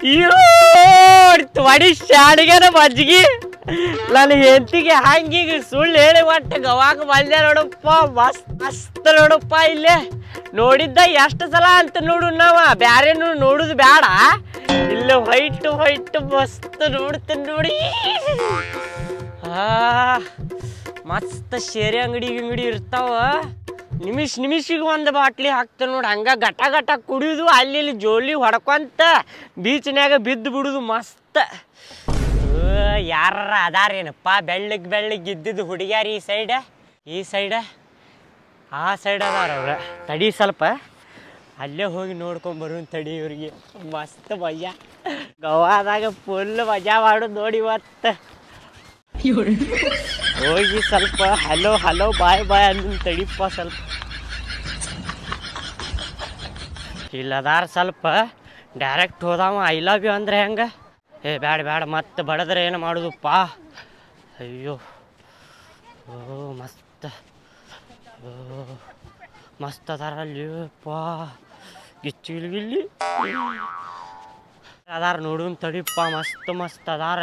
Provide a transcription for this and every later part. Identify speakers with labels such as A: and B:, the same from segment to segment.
A: ಅಯ್ಯೋ ತ್ವಡಿ ಶಾಡಿಗೆನ ಮಜ್ಜಿಗೆ ನನ್ನ ಹೆಂಡತಿಗೆ ಹಂಗೀಗ ಸುಳ್ಳು ಹೇಳಿ ಒಟ್ಟು ಗವಾಗ ಬಂದೆ ನೋಡಪ್ಪ ಮಸ್ತ್ ಮಸ್ತ್ ನೋಡಪ್ಪ ಇಲ್ಲೇ ನೋಡಿದ್ದ ಎಷ್ಟು ಸಲ ಅಂತ ನೋಡು ನಾವ ಬ್ಯಾರೇನು ನೋಡುದು ಬೇಡ ಇಲ್ಲ ವೈಟ್ ವೈಟ್ ಮಸ್ತ್ ನೋಡ್ತೀನಿ ನೋಡಿ ಆ ಮಸ್ತ್ ಶೇರೆ ಅಂಗಡಿ ಗಿಂಗಡಿ ಇರ್ತಾವ ನಿಮಿಷ ನಿಮಿಷಿಗೆ ಒಂದು ಬಾಟ್ಲಿ ಹಾಕ್ತಾನೆ ನೋಡಿ ಹಂಗ ಗಟ ಗಟ ಕುಡಿಯೋದು ಅಲ್ಲಿ ಇಲ್ಲಿ ಜೋಲಿ ಹೊಡ್ಕೊಂತ ಬೀಚ್ನ್ಯಾಗ ಬಿದ್ದು ಬಿಡುದು ಮಸ್ತ್ ಯಾರ ಅದಾರೇನಪ್ಪ ಬೆಳ್ಳಗ್ ಬೆಳ್ಳಗ್ ಇದ್ದಿದ್ದು ಹುಡುಗ್ಯಾರ ಈ ಸೈಡ ಈ ಸೈಡ ಆ ಸೈಡ್ ಅದಾರ ಅವ್ರ ತಡಿ ಸ್ವಲ್ಪ ಅಲ್ಲೇ ಹೋಗಿ ನೋಡ್ಕೊಂಡ್ ಬರೋನ್ ತಡಿ ಇವ್ರಿಗೆ ಮಸ್ತ್ ಮಜಾ ಗೋವಾದಾಗ ಫುಲ್ ಮಜಾ ಮಾಡೋದು ನೋಡಿ ಇವತ್ತು ಹೋಗಿ ಸ್ವಲ್ಪ ಹಲೋ ಹಲೋ ಬಾಯ್ ಬಾಯ್ ಅಂದ್ ತಡಿಪ್ಪ ಸ್ವಲ್ಪ ಇಲ್ಲದಾರ ಸ್ವಲ್ಪ ಡೈರೆಕ್ಟ್ ಹೋದಾವ ಐ ಲವ್ ಯು ಅಂದ್ರೆ ಹೆಂಗ ಏ ಬ್ಯಾಡ ಬ್ಯಾಡ ಮತ್ತೆ ಬಡದ್ರೆ ಏನು ಮಾಡೋದಪ್ಪ ಅಯ್ಯೋ ಓ ಮಸ್ತ್ ಓ ಮಸ್ತ್ ಅದಾರ ಅಲ್ಲಿ ಪಾ ಗಿಚ್ಚು ಗಿಲ್ಲಿ ಅದಾರ ನೋಡುನ್ ತಡಿಪ್ಪ ಮಸ್ತ್ ಮಸ್ತ್ ಅದಾರ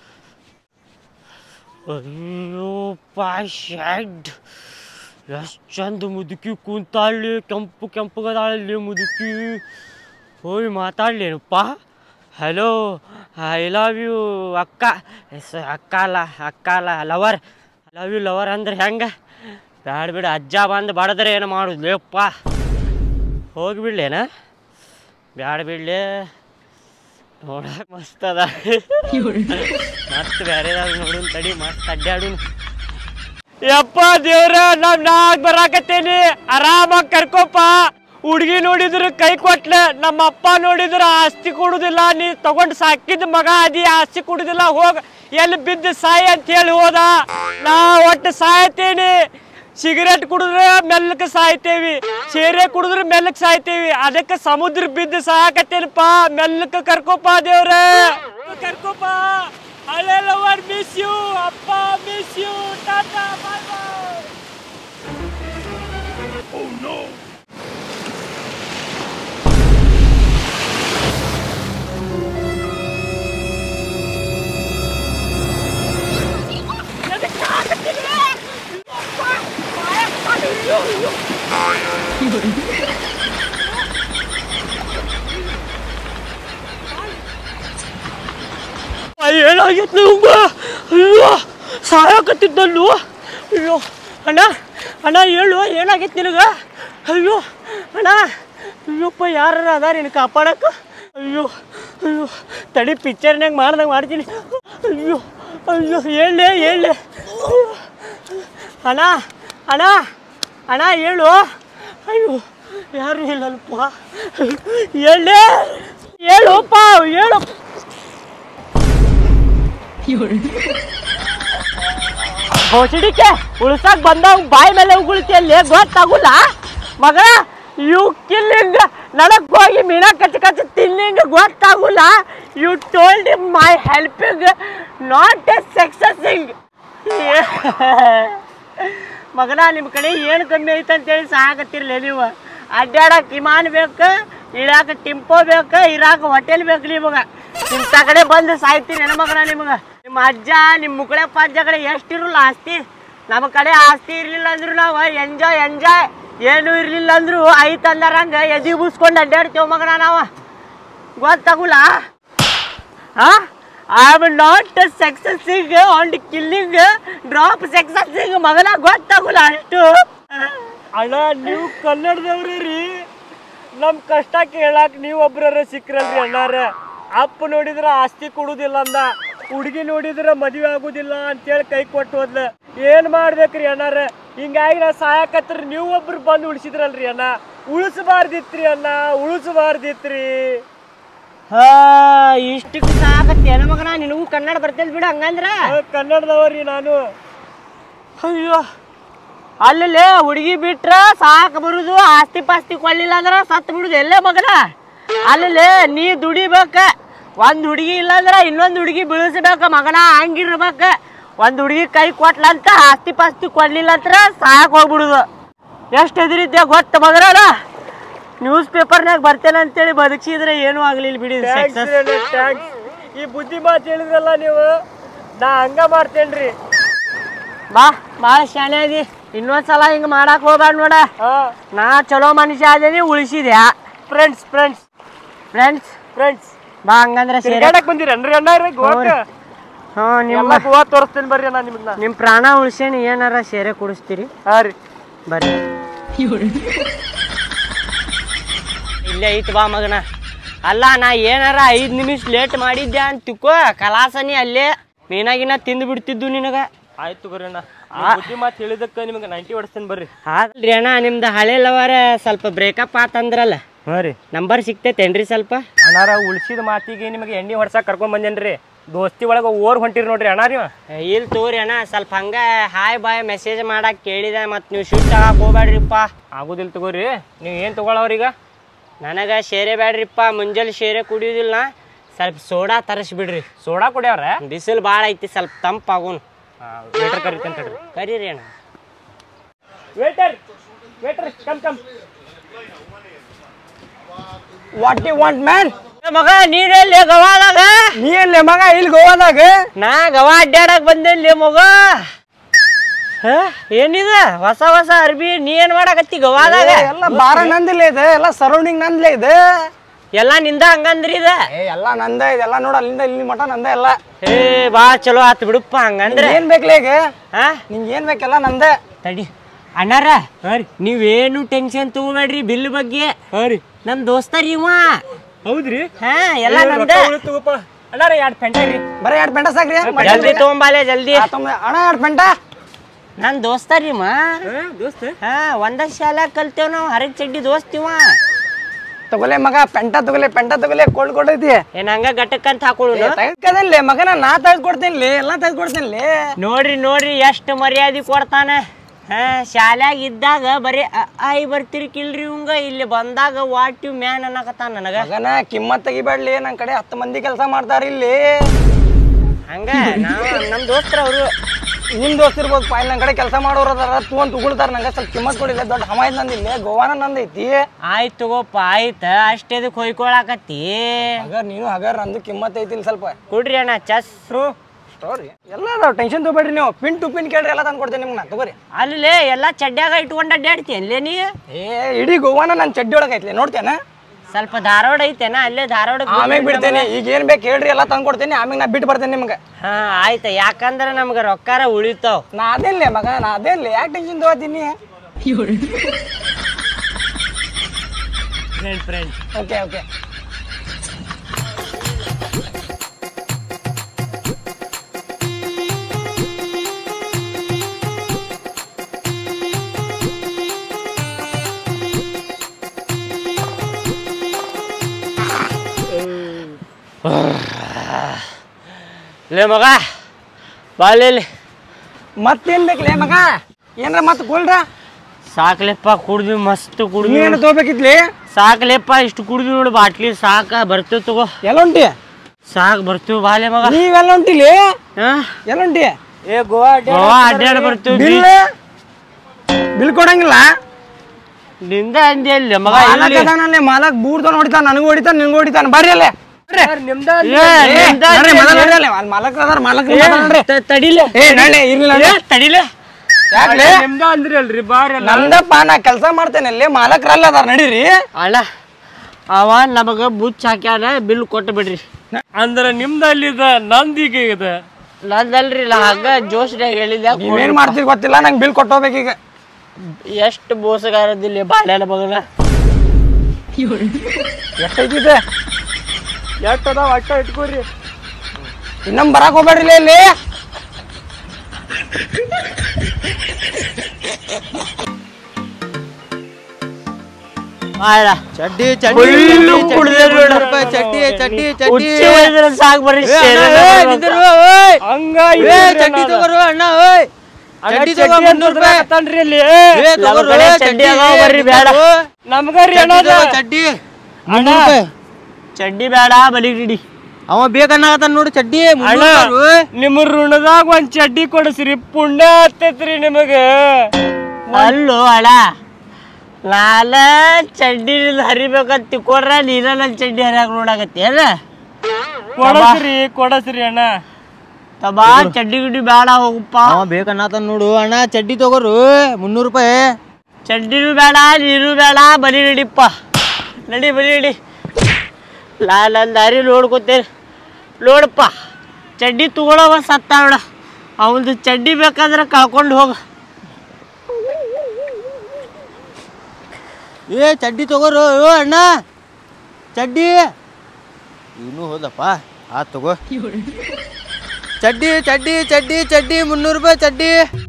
A: ಅಯ್ಯೋ ಪಾ ಶೆಡ್ ಎಷ್ಟು ಚಂದ ಮುದುಕಿ ಕೂತಾಳ್ಲಿ ಕೆಂಪು ಕೆಂಪುಗದಾಳಲ್ಲಿ ಮುದುಕಿ ಹೋಯ್ ಮಾತಾಡ್ಲೇನಪ್ಪ ಹಲೋ ಐ ಲವ್ ಯು ಅಕ್ಕ ಎಸ್ ಅಕ್ಕ ಅಲ್ಲ ಅಕ್ಕ ಅಲ್ಲ ಲವರ್ ಲವ್ ಯು ಲವರ್ ಅಂದ್ರೆ ಹೆಂಗೆ ಬ್ಯಾಡ ಬಿಡ ಅಜ್ಜ ಬಂದು ಬಡದ್ರೆ ಏನು ಮಾಡುದು ಲೇಪ್ಪ ಹೋಗಿಬಿಡ್ಲೇನ ಬ್ಯಾಡ ಬಿಡ್ಲಿ ನೋಡಕ್ ಮಸ್ತ್ ಅದ ಮಸ್ತ್ ಬೇರೆದಾಗ ನೋಡುನ್ ತಡಿ ಮಸ್ತ್ ಅಡ್ಡಾಡುನ್ ಯಪ್ಪ ದೇವ್ರ ನಾವ್ ನಾಗ್ ಬರಾಕತ್ತೇನಿ ಆರಾಮಾಗಿ ಕರ್ಕೋಪ ಹುಡ್ಗಿ ನೋಡಿದ್ರ ಕೈ ಕೊಟ್ಲೆ ನಮ್ಮ ಅಪ್ಪ ನೋಡಿದ್ರ ಆಸ್ತಿ ಕೊಡುದಿಲ್ಲ ನೀ ತಗೊಂಡ್ ಸಾಕಿದ ಮಗ ಅದಿ ಆಸ್ತಿ ಕೊಡುದಿಲ್ಲ ಹೋಗ ಎಲ್ಲಿ ಬಿದ್ದು ಸಾಯಿ ಅಂತ ಹೇಳಿ ಹೋದ ನಾ ಒಟ್ಟು ಸಾಯ್ತೇನಿ ಸಿಗರೇಟ್ ಕುಡಿದ್ರೆ ಮೆಲ್ಲಕ್ಕೆ ಸಾಯ್ತೇವಿ ಸೇರೆ ಕುಡಿದ್ರೆ ಮೆಲ್ಲಕ್ಕೆ ಸಾಯ್ತೇವಿ ಅದಕ್ಕೆ ಸಮುದ್ರ ಬಿದ್ದು ಸಾಕತ್ತೇನಪ್ಪ ಮೆಲ್ಲಕ್ಕೆ ಕರ್ಕೋಪ ದೇವ್ರ ಕರ್ಕೋಪ ಹಳೆ ಲವರ್ ಮಿಸ್ ಯು ಅಪ್ಪ miss you tata bye bye ಏನಾಗಿತ್ತು ನಿಮ್ಗ ಅಯ್ಯೋ ಸಾಯಕತ್ತಿದ್ದಲ್ಲು ಅಯ್ಯೋ ಅಣ್ಣ ಅಣ್ಣ ಹೇಳು ಏನಾಗಿತ್ತು ನಿನಗೆ ಅಯ್ಯೋ ಅಣ್ಣ ಅಯ್ಯಪ್ಪ ಯಾರ ಅದಾರ ನಿನ್ನ ಕಾಪಾಡಕ್ಕೆ ಅಯ್ಯೋ ಅಯ್ಯೋ ತಡಿ ಪಿಕ್ಚರ್ನಾಗ ಮಾಡ್ದಂಗೆ ಮಾಡ್ತೀನಿ ಅಯ್ಯೋ ಅಯ್ಯೋ ಹೇಳಲೆ ಹೇಳಲೆ ಅಣ್ಣ ಅಣ್ಣ ಅಣ್ಣ ಹೇಳು ಅಯ್ಯೋ ಯಾರು ಇಲ್ಲಲ್ಪ ಹೇಳಲೆ ಹೇಳುಪ್ಪ ಹೇಳು ಬೋಸಡಿಕೆ ಉಳ್ಸಾಕ್ ಬಂದವ್ ಬಾಯಿ ಮೇಲೆ ಉಗುಳ್ತಿ ಅಲ್ಲಿ ಗೊತ್ತಾಗುಲ್ಲ ಮಗ ಯು ಕಿಲ್ಲಿಂಗ್ ನನಗ್ ಹೋಗಿ ಮೀನಾ ಕಚ್ಚ ಕಚ್ಚ ತಿನ್ನಿಂಗ್ ಗೊತ್ತಾಗುಲ್ಲ you told my helping not a successing ಮಗನ ನಿಮ್ಮ ಕಡೆ ಏನು ಕಮ್ಮಿ ಐತೆ ಅಂತೇಳಿ ಸಾಕತ್ತಿರ್ಲಿ ನೀವು ಅಡ್ಡಾಡಕ್ ವಿಮಾನ ಬೇಕು ಇಳಾಕ ಟಿಂಪೋ ಬೇಕು ಇರಾಕ ಹೋಟೆಲ್ ಬೇಕು ನಿಮಗ ಇಂಥ ಕಡೆ ಬಂದು ಸಾಯ್ತೀನಿ ನನ್ನ ಮಗನ ನಿಮಗ ನಿಮ್ಮ ಅಜ್ಜ ನಿಮ್ಮ ಮುಕ್ಕಳಪ್ಪ ಅಜ್ಜ ಕಡೆ ಎಷ್ಟಿರಲ್ಲ ಆಸ್ತಿ ನಮ್ಮ ಕಡೆ ಆಸ್ತಿ ಇರ್ಲಿಲ್ಲ ಅಂದ್ರು ನಾವು ಎಂಜಾಯ್ ಎಂಜಾಯ್ ಏನು ಇರ್ಲಿಲ್ಲ ಅಂದ್ರು ಐತ್ ಅಂದಾರಂಗ ಎದಿ ಬೂಸ್ಕೊಂಡು ಅಡ್ಡಾಡ್ತೇವ್ ಮಗನ ನಾವು ಗೊತ್ತಾಗುಲ್ಲ ಹಾ I am not successing on killing drop successing ಮಗನ ಗೊತ್ತಾಗುಲ್ಲ ಅಷ್ಟು ಅಣ್ಣ ನೀವು ಕನ್ನಡದವ್ರಿ ರೀ ನಮ್ಮ ಕಷ್ಟ ಕೇಳಾಕ ನೀವು ಒಬ್ರರ ಸಿಕ್ರಲ್ರಿ ಅಣ್ಣಾರ ಅಪ್ಪ ನೋಡಿದ್ರ ಆಸ್ತಿ ಕೊಡುದಿಲ್ಲ ಅಂದ ಹುಡುಗಿ ನೋಡಿದ್ರ ಮದುವೆ ಆಗುದಿಲ್ಲ ಅಂತೇಳಿ ಕೈ ಕೊಟ್ಟು ಹೋದ್ಲ ಏನ್ ಮಾಡ್ಬೇಕ್ರಿ ಅಣ್ಣಾರ ಹಿಂಗಾಗಿ ನಾ ಸಾಯಕತ್ರ ನೀವು ಒಬ್ರು ಬಂದು ಉಳಿಸಿದ್ರಲ್ರಿ ಅಣ್ಣ ಉಳಿಸಬಾರ್ದಿತ್ರಿ ಅಣ್ಣ ಉಳಿಸಬಾರ್ದಿತ್ರಿ ಹಾ ಇಷ್ಟಕ್ಕೆ ಸಾಕತ್ತೆ ಹೆಣ್ಮಗನ ಮಗನ ನಿನಗೂ ಕನ್ನಡ ಬರ್ತೈತಿ ಬಿಡು ಹಂಗಂದ್ರ ಕನ್ನಡದವ್ರಿ ನಾನು ಅಯ್ಯೋ ಅಲ್ಲೇ ಹುಡುಗಿ ಬಿಟ್ರ ಸಾಕು ಬರುದು ಆಸ್ತಿ ಪಾಸ್ತಿ ಕೊಡ್ಲಿಲ್ಲ ಅಂದ್ರ ಸತ್ತು ಬಿಡುದು ಎಲ್ಲೇ ಮಗನ ಅಲ್ಲೇ ನೀ ದುಡಿಬೇಕ ಒಂದ್ ಹುಡುಗಿ ಇಲ್ಲಂದ್ರ ಇನ್ನೊಂದ್ ಹುಡುಗಿ ಬೀಳಿಸ್ಬೇಕ ಮಗನ ಹಂಗಿರ್ಬೇಕ ಒಂದ್ ಹುಡುಗಿ ಕೈ ಕೊಟ್ಲಂತ ಆಸ್ತಿ ಪಾಸ್ತಿ ಕೊಡ್ಲಿಲ್ಲ ಅಂದ್ರ ಸಾಕ್ ಹೋಗ್ಬಿಡುದು ಎಷ್ಟು ಎದುರಿದ್ದೆ ಗೊತ್ತ ಮಗನ ನ್ಯೂಸ್ ಪೇಪರ್ನಾಗ ಬರ್ತೇನೆ ಅಂತೇಳಿ ಬದುಕಿಸಿದ್ರೆ ಏನೂ ಆಗ್ಲಿಲ್ಲ ಬಿಡಿ ಸಕ್ಸಸ್
B: ಈ ಬುದ್ಧಿ ಮಾತು ಹೇಳಿದ್ರಲ್ಲ ನೀವು ನಾ ಹಂಗ ಮಾಡ್ತೇನ್ರಿ
A: ಬಾ ಭಾಳ ಶಾಣೆ ಅದಿ ಇನ್ನೊಂದ್ಸಲ ಹಿಂಗೆ ಮಾಡಕ್ ಹೋಗ್ಬೇಡ ನೋಡ
B: ಹಾ
A: ನಾ ಚಲೋ ಮನುಷ್ಯ ಅದೇನಿ ಉಳಿಸಿದ್ಯಾ
B: ಫ್ರೆಂಡ್ಸ್ ಫ್ರೆಂಡ್ಸ್
A: ಫ್ರೆಂಡ್ಸ್
B: ಫ್ರೆಂಡ್ಸ್
A: ಬಾ ಹಂಗಂದ್ರೆ ಸೇರಿ
B: ತಿರ್ಗಾಡಕ್ ಬಂದಿರೇನ್ರಿ ಅಣ್ಣ ರೀ ಗೋವಾಕ
A: ಹ್ಞೂ ನಿಮ್ಮ
B: ಎಲ್ಲ ಗೋವಾ ತೋರಿಸ್ತೇನೆ ಬರ್ರಿ ಅಣ್ಣ ನಿಮ್ಗೆ ನಾ
A: ನಿಮ್ಮ ಪ್ರಾಣ ಉಳಿಸೇನಿ ಏನಾರ ಸೇರೆ ಕುಡಿಸ್ತೀರಿ
B: ಹಾ ರೀ
A: ಬರ್ರಿ ಇಲ್ಲೇ ಐತ್ ಬಾ ಮಗನ ಅಲ್ಲ ನಾ ಏನಾರ ಐದು ನಿಮಿಷ ಲೇಟ್ ಮಾಡಿದ್ದೆ ಅಂತ ತಿಕ್ಕೋ ಕಲಾಸನಿ ಅಲ್ಲೇ ಮೀನಾಗಿನ ತಿಂದು ಬಿಡ್ತಿದ್ದು ನಿನಗ
B: ಆಯ್ತು ತಗೋರಿ ಅಣ್ಣ ನೀವ್ ಬುದ್ಧಿ ಮಾತು ಹೇಳಿದಕ್ಕೆ ನಿಮಗೆ ನೈಂಟಿ ಹೊಡಿಸ್ತೇನೆ ಬರ್ರಿ
A: ಆದ್ರಿ ಅಣ್ಣ ನಿಮ್ದು ಹಳೆ ಲವರ ಸ್ವಲ್ಪ ಬ್ರೇಕಪ್ ಆತಂದ್ರಲ್ಲ
B: ಹಾಂ ರೀ
A: ನಂಬರ್ ಸಿಗ್ತೈತೇನ್ರಿ ಸ್ವಲ್ಪ
B: ಅಣ್ಣಾರ ಉಳಿಸಿದ ಮಾತಿಗೆ ನಿಮಗೆ ಎಣ್ಣೆ ಹೊಡ್ಸಕ್ ಕರ್ಕೊಂಡ್ ಬಂದೇನ್ರಿ ದೋಸ್ತಿ ಒಳಗೆ ಓರ್ ಹೊಂಟಿರಿ ನೋಡ್ರಿ ಅಣ್ಣ ರೀ
A: ಇಲ್ಲಿ ತೋರಿ ಅಣ್ಣ ಸ್ವಲ್ಪ ಹಂಗ ಹಾಯ್ ಬಾಯ್ ಮೆಸೇಜ್ ಮಾಡಕ್ ಕೇಳಿದೆ ಮತ್ತು ನೀವು ಶೂಟ್ ತಗಕ್ ಹೋಗ್ಬೇಡ್ರಿಪ್ಪ
B: ಆಗುದಿಲ್ಲ ತಗೋರಿ ನೀವು ಏನು ತಗೊಳವ್ರೀಗ
A: ನನಗೆ ಶೇರೆ ಬ್ಯಾಡ್ರಿಪ್ಪ ಮುಂಜಾನೆ ಶೇರೆ ಕುಡಿಯೋದಿಲ್ಲ ಸ್ವಲ್ಪ ಸೋಡಾ ತರಿಸ್ಬಿಡ್ರಿ
B: ಸೋಡಾ ಕುಡಿಯವ್ರ
A: ಬಿಸಿಲು ಭಾಳ ಐತಿ ಸ್ವಲ್ಪ ತಂಪಾಗುನ್
B: ವೇಟರ್ ಕರಿತೇನೆ ತಡ್ರಿ
A: ಕರೀರಿ ಅಣ್ಣ
B: waiter waiter come come
C: what you want man
A: ಮಗ ನೀನೆಲ್ಲಿ ಗವಾದಾಗ
C: ನೀ ಎಲ್ಲಿ ಮಗ ಇಲ್ಲಿ ಗೋವಾದಾಗ
A: ನಾ ಗವಾ ಅಡ್ಡಾಡಕ್ ಬಂದೇನ್ಲಿ ಮಗ ಹ? ಏನಿದ ಹೊಸ ಹೊಸ ಅರ್ಬಿ ನೀ ಏನ್ ಮಾಡಕತ್ತಿ ಗವಾದಾಗ
C: ಎಲ್ಲ ಬಾರ ನಂದಿಲ್ಲ ಇದೆ ಎಲ್ಲ ಸರೌಂಡಿಂಗ್ ನಂದ್ಲೇ ಇದೆ
A: ಎಲ್ಲ ನಿಂದ ಹಂಗಂದ್ರಿ ಇದ
C: ಏ ಎಲ್ಲ ನಂದ ಇದೆಲ್ಲ ನೋಡ ಅಲ್ಲಿಂದ ಇಲ್ಲಿ ಮಟ ನಂದ ಎಲ್ಲ
A: ಏ ಬಾ ಚಲೋ ಆತ್ ಬಿಡುಪ್ಪ ಹಂಗಂದ್ರೆ
C: ಏನ್ ಬೇಕ್ಲೇ ಈಗ
A: ಹಾ
C: ನಿಂಗೆ ಏನ್ ಬೇಕೆಲ್ಲ ನಂದೆ
A: ತಡಿ ಅಣ್ಣಾರ ನೀವೇನು ಟೆನ್ಷನ್ ತಗೋಬೇಡ್ರಿ ಬಿಲ್ ಬಗ್ಗೆ
B: ಹಾಂ
A: ನಮ್ ದೋಸ್ತ ರೀ ಇವ
B: ಹೌದ್ರಿ
A: ಹಾ ಎಲ್ಲ ನಮ್ದ
B: ತಗೋಪ್ಪ ಅಣ್ಣಾರ ಎರಡು ಪೆಂಟ ರೀ
C: ಬರೀ ಎರಡು ಪೆಂಟ ಸಾಕ್ರಿ
A: ಜಲ್ದಿ ತಗೊಂಬಾಲೆ ಜಲ್ದಿ
C: ಆ, ತೊಂಬ- ಅಣ್ಣ ಎರಡು ಪೆಂಟ
A: ನನ್ ದೋಸ್ತ ರೀ ಇವ
B: ದೋಸ್ತ
A: ಹಾ ಒಂದ ಶಾಲೆ ಕಲ್ತೇವ್ ನಾವು ಹರಗ್ ಚಡ್ಡಿ ದೋಸ್ತ್ ಇವ
C: ತಗೊಲೆ ಮಗ ಪೆಂಟ ತಗೊಲೆ ಪೆಂಟ ತಗೊಲೆ ಕೊಳ್ ಕೊಡೈತಿ
A: ಏನ್ ಹಂಗ ಗಟ್ಟಕ್ಕಂತ ಹಾಕೊಳ್ಳು
C: ತೆಗೆದ್ಕದಲ್ಲಿ ಮಗನ ನಾ ತೆಗೆದು ಕೊಡ್ತೇನೆ ಎಲ್ಲ ತೆಗೆದು ಕೊಡ್ತೇನೆ
A: ನೋಡ್ರಿ ನೋಡ್ರಿ ಎಷ್ಟು ಮರ್ಯಾದೆ ಕೊಡ್ತಾನ ಹಾ ಶಾಲ್ಯಾಗ ಇದ್ದಾಗ ಬರೀ ಅ, ಆ, ಐ ಬರ್ತಿರ್ಕಿಲ್ರಿ ಇವಂಗ ಇಲ್ಲಿ ಬಂದಾಗ ವಾಟ್ ಯು ಮ್ಯಾನ್ ಅನ್ನಕತ್ತಾನ ನನಗ
C: ಮಗನ ಕಿಮ್ಮತ್ ತೆಗಿಬೇಡ್ಲಿ ನನ್ ಕಡೆ ಹತ್ತು ಮಂದಿ ಕೆಲಸ ಮಾಡ್ತಾರ ಇಲ್ಲಿ
A: ಹಂಗ ನಾವ್ ನಮ್ ದೋಸ್ತ್ರ ಅವರು
C: ನಿಮ್ ದೋಸ್ತ್ ಇರ್ಬೋದು ಪಾಯ್ ನನ್ ಕಡೆ ಕೆಲಸ ಮಾಡೋರು ಅದಾರ ತೂ ಅಂತ ಉಗುಳ್ತಾರ ನಂಗೆ ಸ್ವಲ್ಪ ಕಿಮ್ಮತ್ ಕೊಡಿಲ್ಲ ದೊಡ್ಡ ಹಮಾಯ್ತು ನಂದಿಲ್ಲ ಗೋವಾನ ನಂದೈತಿ
A: ಆಯ್ತು ತಗೋಪ್ಪ ಆಯ್ತ ಅಷ್ಟೇದಕ್ ಹೊಯ್ಕೊಳಕತ್ತಿ
C: ಹಗರ್ ನೀನು ಹಗರ್ ನಂದು ಕಿಮ್ಮತ್ ಐತಿ ಇಲ್ಲಿ ಸ್ವಲ್ಪ
A: ಕೊಡ್ರಿ ಅಣ್ಣ ಚಸ್
C: ಸ್ಟೋರಿ ಎಲ್ಲ ಅದಾವ ಟೆನ್ಷನ್ ತಗೋಬೇಡ್ರಿ ನೀವು ಪಿನ್ ಟು ಪಿನ್ ಕೇಳ್ರಿ ಎಲ್ಲ ತಂದು ಕೊಡ್ತೇನೆ ನಿಮ್ಗೆ ನಾ ತಗೋರಿ
A: ಅಲ್ಲೇ ಎಲ್ಲಾ ಚಡ್ಡ್ಯಾಗ ಇಟ್ಕೊಂಡ್ ಅಡ್ಡಾಡ್ತಿ ನೀ
C: ಏ ಇಡೀ ಗೋವಾನ ನನ್ನ ಚಡ್ಡಿ ಒಳಗೆ ಐತ್ಲಿ ನೋಡ್ತೇನೆ
A: ಸ್ವಲ್ಪ ಧಾರವಾಡ ಐತೆನ ಅಲ್ಲೇ ಧಾರವಾಡ
C: ಆಮೇಲೆ ಬಿಡ್ತೇನೆ ಈಗ ಏನ್ ಬೇಕು ಹೇಳ್ರಿ ಎಲ್ಲ ತಂದು ಕೊಡ್ತೇನೆ ಆಮೇಲೆ ನಾ ಬಿಟ್ಟು ಬರ್ತೇನೆ ನಿಮ್ಗೆ
A: ಹಾ ಆಯ್ತ ಯಾಕಂದ್ರ ನಮ್ಗ ರೊಕ್ಕಾರ ಉಳಿತಾವ್
C: ನಾ ಅದೇನ್ಲೇ ಮಗ ನಾ ಅದೇನ್ಲೇ ಯಾಕೆ ಟೆನ್ಷನ್ ತಗೋತೀನಿ
B: ಫ್ರೆಂಡ್ ಫ್ರೆಂಡ್
C: ಓಕೆ ಓಕೆ
A: ಲೇ ಮಗ ಬಾಲೇಲಿ
C: ಮತ್ತೇನ್ ಬೇಕ್ಲೇ ಮಗ ಏನ್ರ ಮತ್ತೆ ಕೊಳ್ರ
A: ಸಾಕ್ಲೆಪ್ಪ ಕುಡ್ದು ಮಸ್ತ್ ಕುಡ್ದು
C: ಏನು ತಗೋಬೇಕಿತ್ಲಿ
A: ಸಾಕ್ಲೆಪ್ಪ ಇಷ್ಟು ಕುಡ್ದು ನೋಡು ಬಾಟ್ಲಿ ಸಾಕ ಬರ್ತೀವಿ ತಗೋ
C: ಎಲ್ಲ ಹೊಂಟಿ
A: ಸಾಕ್ ಬರ್ತೀವಿ ಬಾಲೆ ಮಗ
C: ನೀವೆಲ್ಲ ಹೊಂಟಿಲಿ
A: ಹಾ
C: ಎಲ್ಲ ಹೊಂಟಿ
B: ಏ ಗೋವಾ
A: ಗೋವಾ ಅಡ್ಡಾಡ್ ಬರ್ತೀವಿ
C: ಬಿಲ್ ಬಿಲ್ ಕೊಡಂಗಿಲ್ಲ
A: ನಿಂದ ಅಂದಿ ಅಲ್ಲಿ ಮಗ
C: ಮಾಲಕ್
A: ಇಲ್ಲಿ.
C: ಅದಾನಲ್ಲಿ ಮಾಲಕ್ ಬೂರ್ದ ಹೊಡಿತಾನ ನನಗೂ ಹೊಡಿತಾನ ನಿನ್ಗೂ ಹೊಡಿತಾನ ಬರ್ರಿ ಅಲ್ಲೇ
B: ನಿಮ್ದ
A: ಏ, ನಿಂದ
C: ನಡ್ರಿ,
A: ಅಂದಿ
C: ಮೊದಲು
A: ಅಲ್ಲಿ.
C: ನಡ್ರಿ ಅಲ್ಲೇ. ಅಲ್ಲಿ ಮಾಲಕ್ರು ಅದಾರ ಮಾಲಕ್ರು
A: ಏ,
C: ಮಾತಾಡ್ರಿ.
A: ತ- ತಡಿಲೆ
C: ಏ ನಳ್ಳಿ ಇರ್ಲಿ ನಳ್ಳಿ.
A: ಏ, ತಡಿಲೆ
C: ಯಾಕ್ಲೆ
B: ನಿಮ್ದ ಅಂದ್ರಿ ಅಲ್ರಿ ಬಾರಿ ಅಲ್ಲ
C: ನಂದಪ್ಪ ನಾ ಕೆಲಸ ಮಾಡ್ತೇನೆ ಅಲ್ಲಿ ಮಾಲಕ್ರಲ್ಲ ಅದಾರ ನಡೀರಿ
A: ಅಲ್ಲ ಅವ ನಮಗ ಬುಚ್ ಹಾಕ್ಯಾನ ಬಿಲ್ ಕೊಟ್ಟು ಬಿಡ್ರಿ
B: ಅಂದ್ರ ನಿಮ್ದ ಅಲ್ಲಿದ ನಂದೀಗ ಇದೆ
A: ನಂದಲ್ರಿ ಇಲ್ಲ ಹಂಗ ಜೋಶ್ನ್ಯಾಗ ಹೇಳಿದ್ಯಾ
C: ನೀವೇನ್ ಮಾಡ್ತೀರಿ ಗೊತ್ತಿಲ್ಲ ನಂಗೆ ಬಿಲ್ ಕೊಟ್ಟೋಗ್ಬೇಕೀಗ
A: ಎಷ್ಟು ಮೋಸಗಾರದಿಲ್ಲ ಬಾಳೆನ ಮಗನ
C: ಎಷ್ಟೈತಿದೆ
B: ಎಷ್ಟ್ ಅದಾವ ಅಟ್ಟ ಇಟ್ಕೋರಿ
C: ಇನ್ನೊಮ್ಮೆ ಬರಾಕ್ ಹೋಗ್ಬೇಡ್ರಿ ಲೇ ಇಲ್ಲಿ
A: ಬಾಳ
D: ಚಡ್ಡಿ
A: Full ಕುಡ್ದೆ ನೋಡು.
D: ಚಡ್ಡಿ ಚಡ್ಡಿ
A: ಉಚ್ಚಿ ಒಯ್ದ್ರೆ ಸಾಕ್ ಬರ್ರಿ ಸೇರೆ
B: ಹಂಗ
D: ಚಡ್ಡಿ ತಗೋರು ಅಣ್ಣ ಓಯ್ ಚಡ್ಡಿ ತಗೋ ಮುನ್ನೂರು ರೂಪಾಯಿ
B: ತನ್ರಿ ಅಲ್ಲಿ
D: ಏ,
A: ನಮ್ಮ
D: ತಗೋರು,
A: ಕಡೆ
D: ಚಡ್ಡಿ
A: ಚಡ್ಡಿ ಅದಾವ ಬರ್ರಿ
D: ಚಡ್ಡಿ
A: ಬೇಡ.
D: ತಗೋ.
B: ನಮ್ಗರಿ
D: ಚಡ್ಡಿ
B: ಅಣ್ಣ
D: ತಗೋ, ಚಡ್ಡಿ ಮುನ್ನೂರು ರೂಪಾಯಿ
A: ಚಡ್ಡಿ ಬೇಡ ಬಲಿಗಿಡಿ
D: ಅವ ಬೇಕನ್ನಾಗತ್ತಾನ ನೋಡು ಚಡ್ಡಿ
B: ಅಣ್ಣ
D: ಮುನ್ನೂರು ರೂಪಾಯಿ.
B: ನಿಮ್ಮ ಋಣದಾಗ ಒಂದ್ ಚಡ್ಡಿ ಕೊಡಿಸ್ರಿ ಪುಣ್ಯ ಹತ್ತೈತ್ರಿ ನಿಮಗ
A: ಅಲ್ಲೋ ಅಡ ನಾನ ಚಡ್ಡಿ ಹರಿಬೇಕಂತ ತಿಕ್ಕೊಂಡ್ರ ನೀನ ನನ್ನ ಚಡ್ಡಿ ಹರಿಯಾಕ ನೋಡಾಕತ್ತಿ ಅಲ್ಲ
B: ಕೊಡಸ್ರಿ ಕೊಡಸ್ರಿ ಅಣ್ಣ
A: ತಬಾ ಚಡ್ಡಿ ಗಿಡ್ಡಿ ಬೇಡ ಹೋಗಪ್ಪ
D: ಅವ ಬೇಕನ್ನತ ನೋಡು ಅಣ್ಣ ಚಡ್ಡಿ ತಗೋರು ಮುನ್ನೂರು ರೂಪಾಯಿ
A: ಚಡ್ಡಿನೂ ಬೇಡ ನೀರು ಬೇಡ ಬಲಿ ನಡಿಪ್ಪ ನಡಿ ಬಲಿ ನಡಿ ಲಾ ನನ್ನ ದಾರಿ ನೋಡ್ಕೊತೇನೆ ನೋಡಪ್ಪ ಚಡ್ಡಿ ತಗೊಳವ ಸತ್ತ ನೋಡ ಅವನದು ಚಡ್ಡಿ ಬೇಕಾದ್ರೆ ಕಳ್ಕೊಂಡು ಹೋಗ
D: ಏ ಚಡ್ಡಿ ತಗೋರು ಓ ಅಣ್ಣ ಚಡ್ಡಿ ಇನ್ನೂ ಹೋದಪ್ಪ ಆ ತಗೋ ಚಡ್ಡಿ ಚಡ್ಡಿ ಚಡ್ಡಿ ಚಡ್ಡಿ ಮುನ್ನೂರು ರೂಪಾಯಿ ಚಡ್ಡಿ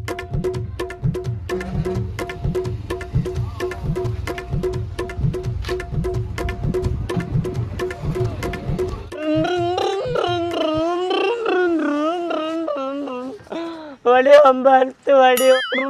A: ಹೊಡಿ ಒಂಬತ್ತು ಹೊಡಿ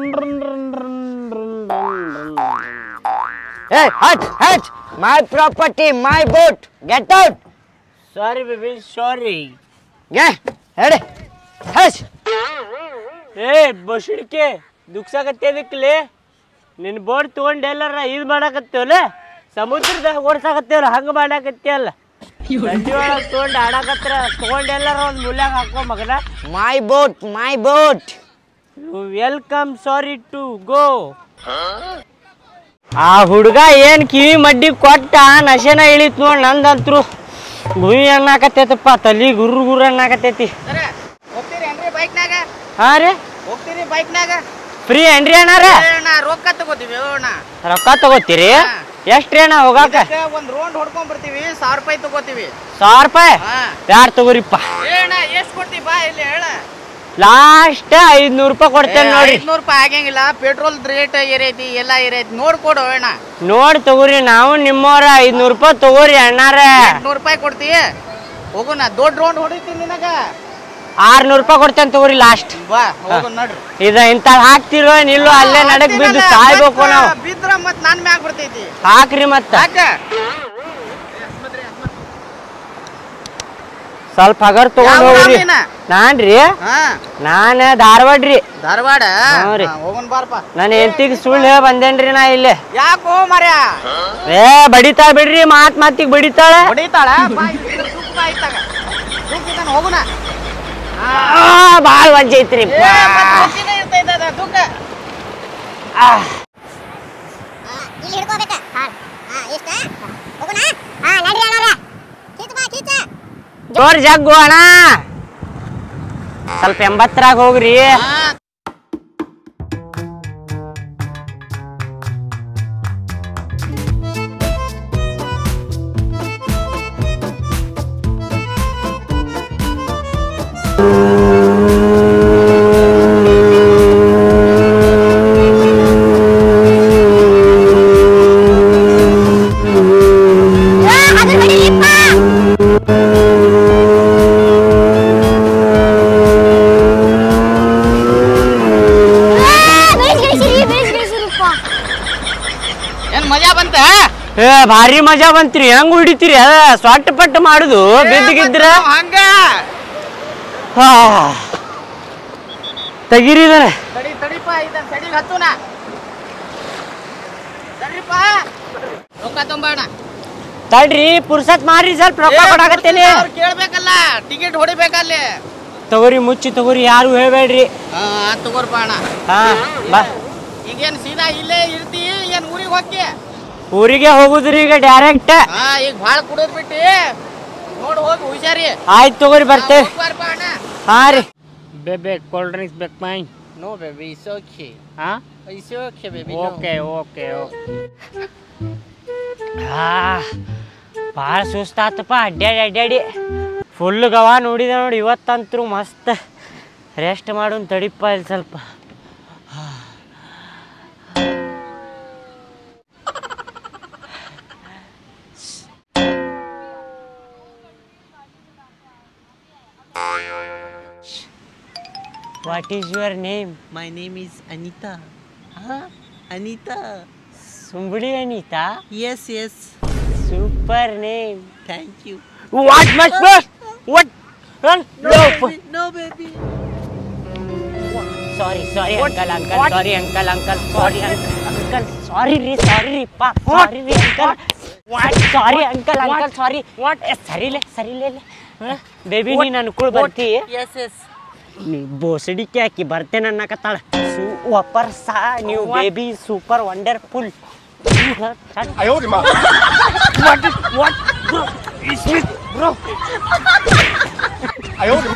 C: Hey, hut, hut! My property, my boat. Get out!
A: Sorry baby sorry
C: Yeah, ready? Hush!
A: ಏ ಬಸಿಡ್ಕೆ ದುಕ್ಸಾಕತ್ತೇದಕ್ಲೆ ನಿನ್ನ ಬೋರ್ಡ್ ತೊಗೊಂಡು ಎಲ್ಲಾರ ಇದು ಮಾಡಾಕತ್ತೇವಲ್ಲ ಸಮುದ್ರದಾಗ ಓಡ್ಸಾಕತ್ತೇವಲ್ಲ ಹಂಗೆ ಮಾಡಾಕತ್ತೇವಲ್ಲ ನದಿ ಒಳಗೆ ತೊಗೊಂಡು ಆಡಾಕತ್ರ ತೊಗೊಂಡು ಎಲ್ಲಾರ ಒಂದು ಮುಲ್ಯಾಗ ಹಾಕೋ ಮಗನ
C: My boat, my boat.
A: You welcome sorry to go ಆ ಹುಡುಗ ಏನ್ ಕಿವಿ ಮಡ್ಡಿ ಕೊಟ್ಟ ನಶೆನ ಇಳಿತ್ ನೋಡ್ ನಂದಂತ್ರು ಗುಯಿ ಅನ್ನಾಕತ್ತೈತಪ್ಪ ತಲಿ ಗುರು ಗುರು ಅನ್ನಾಕತ್ತೈತಿ
E: ಹೋಗ್ತೀರಿ ಬೈಕ್ನಾಗ
A: ಹಾ ರೀ
E: ಹೋಗ್ತೀರಿ ಬೈಕ್ನಾಗ
A: ಫ್ರೀ ಏನ್ರಿ ಅಣ್ಣಾರ
E: ಅಣ್ಣ ರೊಕ್ಕ ತಗೋತೀವಿ ಅಣ್ಣ
A: ರೊಕ್ಕ ತಗೋತೀರಿ ಎಷ್ಟ್ರಿ ಅಣ್ಣ ಹೋಗಾಕ
E: ಇದಕ್ಕ ಒಂದ್ ರೌಂಡ್ ಹೊಡ್ಕೊಂಡ್ ಬರ್ತೀವಿ ಸಾವಿರ ರೂಪಾಯಿ ತಗೋತೀವಿ
A: ಸಾವಿರ ರೂಪಾಯಿ
E: ಹಾ
A: ಯಾರು ತಗೋರಿಪ್ಪ
E: ಏ ಅಣ್ಣ ಎಷ್ಟ್ ಕೊಡ್ತೀವಿ ಬಾ ಇಲ್ಲಿ ಹೇಳ
A: ಲಾಸ್ಟ್ ಐದ್ನೂರು ರೂಪಾಯಿ ಕೊಡ್ತೇನೆ ನೋಡ್ರಿ
E: ಐದ್ನೂರು ರೂಪಾಯಿ ಆಗಂಗಿಲ್ಲ ಪೆಟ್ರೋಲ್ ರೇಟ್ ಏರೈತಿ ಎಲ್ಲ ಏರೈತಿ ನೋಡ್ ಕೊಡು ಅಣ್ಣ
A: ನೋಡಿ ತಗೋರಿ ನಾವು ನಿಮ್ಮವ್ರ ಐದ್ನೂರು ರೂಪಾಯಿ ತಗೋರಿ ಅಣ್ಣಾರ
E: ಎಂಟ್ನೂರು ರೂಪಾಯಿ ಕೊಡ್ತೀಯ ಹೋಗೋಣ ದೊಡ್ಡ ರೌಂಡ್ ಹೊಡಿತೀನಿ ನಿನಗ
A: ಆರ್ನೂರು ರೂಪಾಯಿ ಕೊಡ್ತೇನೆ ತಗೋರಿ ಲಾಸ್ಟ್
E: ಬಾ ಹೋಗೋಣ ನಡ್ರಿ
A: ಇದ ಇಂತ ಹಾಕ್ತಿರೋ ನಿಲ್ಲೋ ಅಲ್ಲೇ ನಡಕ್ ಬಿದ್ದು ಸಾಯ್ಬೇಕು ನಾವು
E: ಬಿದ್ರ ಮತ್ ನನ್ ಮ್ಯಾಗ ಬರ್ತೈತಿ
A: ಹಾಕ್ರಿ ಮತ್ತ
E: ಯಾಕ
A: ಸ್ವಲ್ಪ ಹಗರ್ ತಗೊಂಡ್
E: ಯಾವ ಊರ್
A: ಹೋಗ್ರಿ
E: ನೀನ?
A: ನಾನ್ರಿ
E: ಹಾ
A: ನಾನ ಧಾರವಾಡ್ರಿ
E: ಧಾರವಾಡ
A: ಹಾ ರೀ.
E: ಹೋಗೋಣ ಬಾರಪ್ಪ
A: ನನ್ನ ಹೆಂಡತಿಗೆ ಸುಳ್ಳು ಹೇಳಿ ಬಂದೇನ್ರಿ ನಾ ಇಲ್ಲಿ
E: ಯಾಕೋ ಮರ್ಯ
A: ಏ ಬಡಿತಾಳ ಬಿಡ್ರಿ ಮಾತ್ ಮಾತಿಗೆ ಬಡಿತಾಳ
E: ಹೊಡಿತಾಳ ಬಾ ಇದ್ರ ಸುಕ್ಕ ಬಾ ಇತ್ತಾಗ ಸುಕ್ಕ ಇದನ್ನ ಹೋಗೋಣ
A: ಆ, ಬಾಳ್ ವಜ್ಜೆ ಐತ್ರಿ
E: ಏ, ಮತ್ತ್ ಹೊತ್ತಿನೇ ಇರ್ತೈತೆ ಅದ ಸುಕ್ಕ
F: ಇಲ್ಲಿ ಹಿಡ್ಕೋಬೇಕ ಹಾ ಹಾ ಇಷ್ಟ ಹೋಗೋಣ ಹಾ ನಡ್ರಿ ಅಣ್ಣಾರ ಕಿತ್ ಬಾ ಕಿತ್
A: ಜೋರ್ ಜಗ್ಗು ಅಣ್ಣ ಸ್ವಲ್ಪ ಎಂಬತ್ತರಾಗ ಹೋಗ್ರಿ
F: ಅದು ಹೊಡಿಲಿಪ್ಪ
E: ಏನ್ ಮಜಾ ಬಂತ
A: ಏ ಭಾರಿ ಮಜಾ ಬಂತ್ರಿ ಹೆಂಗ್ ಹಿಡಿತೀರಿ ಅದ ಸೊಟ್ಟ ಪಟ್ಟ ಮಾಡುದು ಬಿದ್ದಿಗಿದ್ರ
E: ಹಂಗ
A: ಹಾ. ತೆಗೀರಿ ಇದನ್ನ
E: ತಡಿ ತಡಿಪ ಇದ ಸಡಿಲ್ ಹತ್ತುನ ತಡಿಪ ರೊಕ್ಕ ತಂಬಾಣ
A: ತಡ್ರಿ ಪುರ್ಸತ್ ಮಾಡ್ರಿ ಸ್ವಲ್ಪ ರೊಕ್ಕ ಕೊಡಾಕತ್ತೇನೆ
E: ಅವ್ರು ಕೇಳ್ಬೇಕಲ್ಲ ಟಿಕೆಟ್ ಹೊಡಿಬೇಕಲ್ಲಿ
A: ತಗೋರಿ ಮುಚ್ಚಿ ತಗೋರಿ ಯಾರು ಹೇಳ್ಬೇಡ್ರಿ
E: ಹಾ ತಗೋರ್ಪ ಅಣ್ಣ
A: ಹಾ ಬಾ
E: ಈಗೇನ್ ಸೀದಾ ಇಲ್ಲೇ ಇರ್ತಿ ಏನ್ ಊರಿಗೆ ಹೋಗಿ
A: ಊರಿಗೆ ಹೋಗುದ್ರಿ ಈಗ ಡೈರೆಕ್ಟ್
E: ಹಾ ಈಗ ಭಾಳ ಕುಡಿದ್ ಬಿಟ್ಟಿ ನೋಡ್ ಹೋಗಿ ಹುಷಾರಿ
A: ಆಯ್ತು ತಗೋರಿ ಬರ್ತೇವೆ
E: ಹೋಗ್ಬಾರ್ಪ ಅಣ್ಣ
A: ಹಾ ರೀ ಬೇಬೆ ಕೋಲ್ಡ್ ಡ್ರಿಂಕ್ಸ್ ಬೇಕು my
E: no baby it's okay
A: ಹಾ
E: it's okay baby
A: okay okay okay ಹಾ ಭಾಳ ಸುಸ್ತಾತಪ್ಪ ಅಡ್ಡಾಡಿ ಅಡ್ಡಾಡಿ ಫುಲ್ ಗವಾ ನೋಡಿದೆ ನೋಡಿ ಇವತ್ತಂತರೂ ಮಸ್ತ್ ರೆಸ್ಟ್ ಮಾಡೋನ್ ತಡಿಪ್ಪ ಇಲ್ಲಿ ಸ್ವಲ್ಪ what is your name
D: my name is Anita ಹಾ ಅನಿತಾ
A: ಸುಂಬುಡಿ Anita
D: yes yes
A: super name
D: thank you
A: what much what
D: no baby
A: sorry sorry uncle uncle sorry uncle uncle sorry uncle sorry ರೀ ಸಾರಿ ರೀ ಪಾ ಸಾರಿ ರೀ uncle sorry uncle uncle sorry what ಸರಿಲೆ ಸರಿಲೆ baby ನೀನು ಅನ್ಕೊಳ್ ಬರ್ತಿ
E: ಎಸ್ ಎಸ್
A: ನೀ ಬೋಸಡಿಕೆ ಹಾಕಿ ಬರ್ತೇನೆ ಅನ್ನಕತ್ತಾಳ ಸೂಪರ್ ಸಾ ನೀವು ಬೇಬಿ ಸೂಪರ್ ವಂಡರ್ಫುಲ್ ಬ್ರೋ